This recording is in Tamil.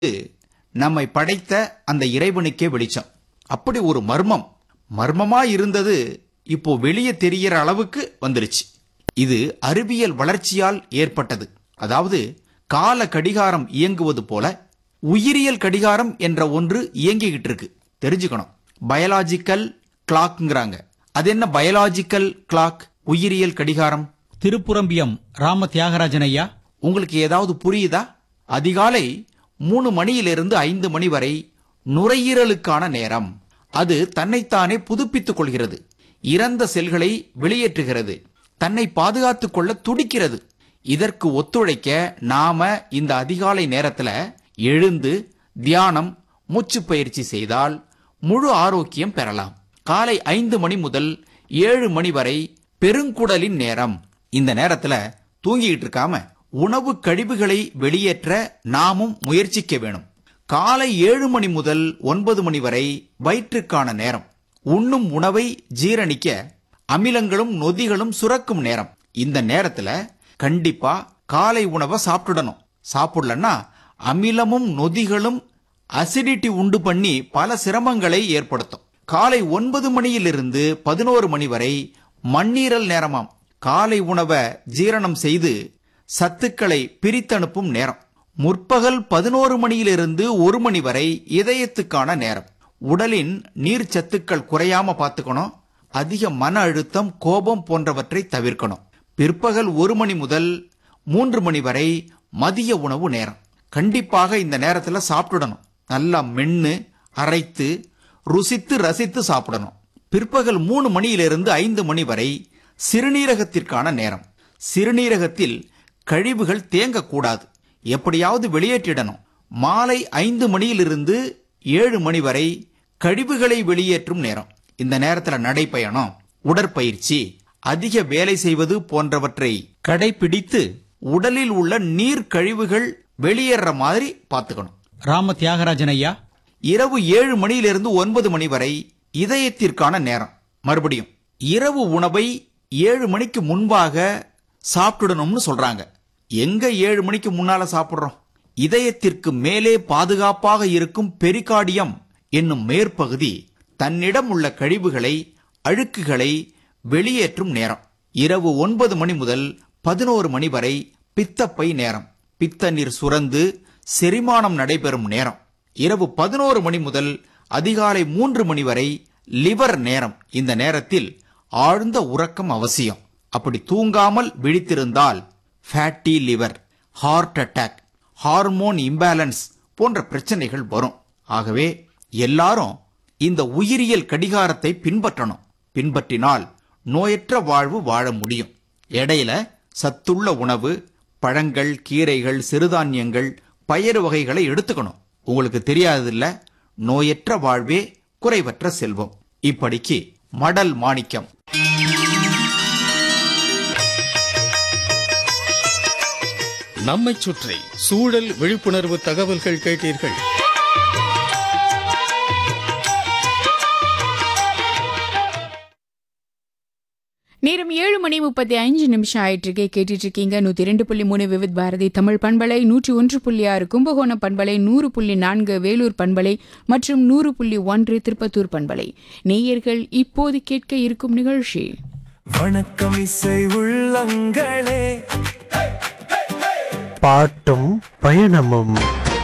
நம்மை படைத்த அந்த இறைவனுக்கே வெளிச்சம் அப்படி ஒரு மர்மம் மர்மமா இருந்தது இப்போ வெளியே தெரிகிற அளவுக்கு வந்துருச்சு இது அறிவியல் வளர்ச்சியால் ஏற்பட்டது அதாவது கால கடிகாரம் இயங்குவது போல உயிரியல் கடிகாரம் என்ற ஒன்று இயங்கிக்கிட்டு இருக்கு தெரிஞ்சுக்கணும் பயாலாஜிக்கல் கிளாக்ங்கிறாங்க அது என்ன பயாலாஜிக்கல் கிளாக் உயிரியல் கடிகாரம் திருப்புரம்பியம் ராம தியாகராஜன் ஐயா உங்களுக்கு ஏதாவது புரியுதா அதிகாலை மூணு மணியிலிருந்து ஐந்து மணி வரை நுரையீரலுக்கான நேரம் அது தன்னைத்தானே புதுப்பித்துக் கொள்கிறது இறந்த செல்களை வெளியேற்றுகிறது தன்னை பாதுகாத்துக் கொள்ள துடிக்கிறது இதற்கு ஒத்துழைக்க நாம இந்த அதிகாலை நேரத்துல எழுந்து தியானம் மூச்சு பயிற்சி செய்தால் முழு ஆரோக்கியம் பெறலாம் காலை ஐந்து மணி முதல் ஏழு மணி வரை பெருங்குடலின் நேரம் இந்த நேரத்துல தூங்கிட்டு இருக்காம உணவு கழிவுகளை வெளியேற்ற நாமும் முயற்சிக்க வேணும் காலை ஏழு மணி முதல் ஒன்பது மணி வரை வயிற்றுக்கான நேரம் உண்ணும் உணவை ஜீரணிக்க அமிலங்களும் நொதிகளும் சுரக்கும் நேரம் இந்த நேரத்துல கண்டிப்பா காலை உணவை சாப்பிட்டுடணும் சாப்பிடலன்னா அமிலமும் நொதிகளும் அசிடிட்டி உண்டு பண்ணி பல சிரமங்களை ஏற்படுத்தும் காலை ஒன்பது மணியிலிருந்து பதினோரு மணி வரை மண்ணீரல் நேரமாம் காலை உணவை ஜீரணம் செய்து சத்துக்களை பிரித்தனுப்பும் நேரம் முற்பகல் பதினோரு மணியிலிருந்து ஒரு மணி வரை இதயத்துக்கான நேரம் உடலின் நீர் சத்துக்கள் குறையாம பார்த்துக்கணும் அதிக மன அழுத்தம் கோபம் போன்றவற்றை தவிர்க்கணும் பிற்பகல் ஒரு மணி முதல் மூன்று மணி வரை மதிய உணவு நேரம் கண்டிப்பாக இந்த நேரத்துல சாப்பிடணும் நல்லா மென்னு அரைத்து ருசித்து ரசித்து சாப்பிடணும் பிற்பகல் மூணு மணியிலிருந்து ஐந்து மணி வரை சிறுநீரகத்திற்கான நேரம் சிறுநீரகத்தில் கழிவுகள் தேங்கக்கூடாது எப்படியாவது வெளியேற்றிடணும் மாலை ஐந்து மணியிலிருந்து ஏழு மணி வரை கழிவுகளை வெளியேற்றும் நேரம் இந்த நேரத்துல நடைப்பயணம் உடற்பயிற்சி அதிக வேலை செய்வது போன்றவற்றை கடைபிடித்து உடலில் உள்ள நீர் கழிவுகள் வெளியேற மாதிரி பார்த்துக்கணும் ராம தியாகராஜன் ஐயா இரவு ஏழு மணியிலிருந்து ஒன்பது மணி வரை இதயத்திற்கான நேரம் மறுபடியும் இரவு உணவை ஏழு மணிக்கு முன்பாக சாப்பிடணும்னு சொல்றாங்க எங்க ஏழு மணிக்கு முன்னால சாப்பிடுறோம் இதயத்திற்கு மேலே பாதுகாப்பாக இருக்கும் பெரிகார்டியம் என்னும் மேற்பகுதி தன்னிடம் உள்ள கழிவுகளை அழுக்குகளை வெளியேற்றும் நேரம் இரவு ஒன்பது மணி முதல் பதினோரு மணி வரை பித்தப்பை நேரம் பித்த நீர் சுரந்து செரிமானம் நடைபெறும் நேரம் இரவு பதினோரு மணி முதல் அதிகாலை மூன்று மணி வரை லிவர் நேரம் இந்த நேரத்தில் ஆழ்ந்த உறக்கம் அவசியம் அப்படி தூங்காமல் விழித்திருந்தால் fatty liver heart attack hormone imbalance போன்ற பிரச்சனைகள் வரும் ஆகவே எல்லாரும் இந்த உயிரியல் கடிகாரத்தை பின்பற்றணும் பின்பற்றினால் நோயற்ற வாழ்வு வாழ முடியும் இடையில சத்துள்ள உணவு பழங்கள் கீரைகள் சிறுதானியங்கள் பயறு வகைகளை எடுத்துக்கணும் உங்களுக்கு தெரியாததில்ல நோயற்ற வாழ்வே குறைவற்ற செல்வம் இப்படிக்கு மடல் மாணிக்கம் நம்மைச் சுற்றி சூழல் விழிப்புணர்வு தகவல்கள் கேட்டீர்கள் நேரம் ஏழு மணி முப்பத்தி அஞ்சு நிமிஷம் ஆயிட்டு இருக்கே கேட்டுட்டு இருக்கீங்க நூத்தி ரெண்டு புள்ளி மூணு விவித் பாரதி தமிழ் பண்பலை நூற்றி ஒன்று புள்ளி ஆறு கும்பகோணம் பண்பலை நூறு புள்ளி நான்கு வேலூர் பண்பலை மற்றும் நூறு புள்ளி ஒன்று திருப்பத்தூர் பண்பலை நேயர்கள் இப்போது கேட்க இருக்கும் நிகழ்ச்சி வணக்கம் இசை உள்ளங்களே பாட்டும் பயணமும்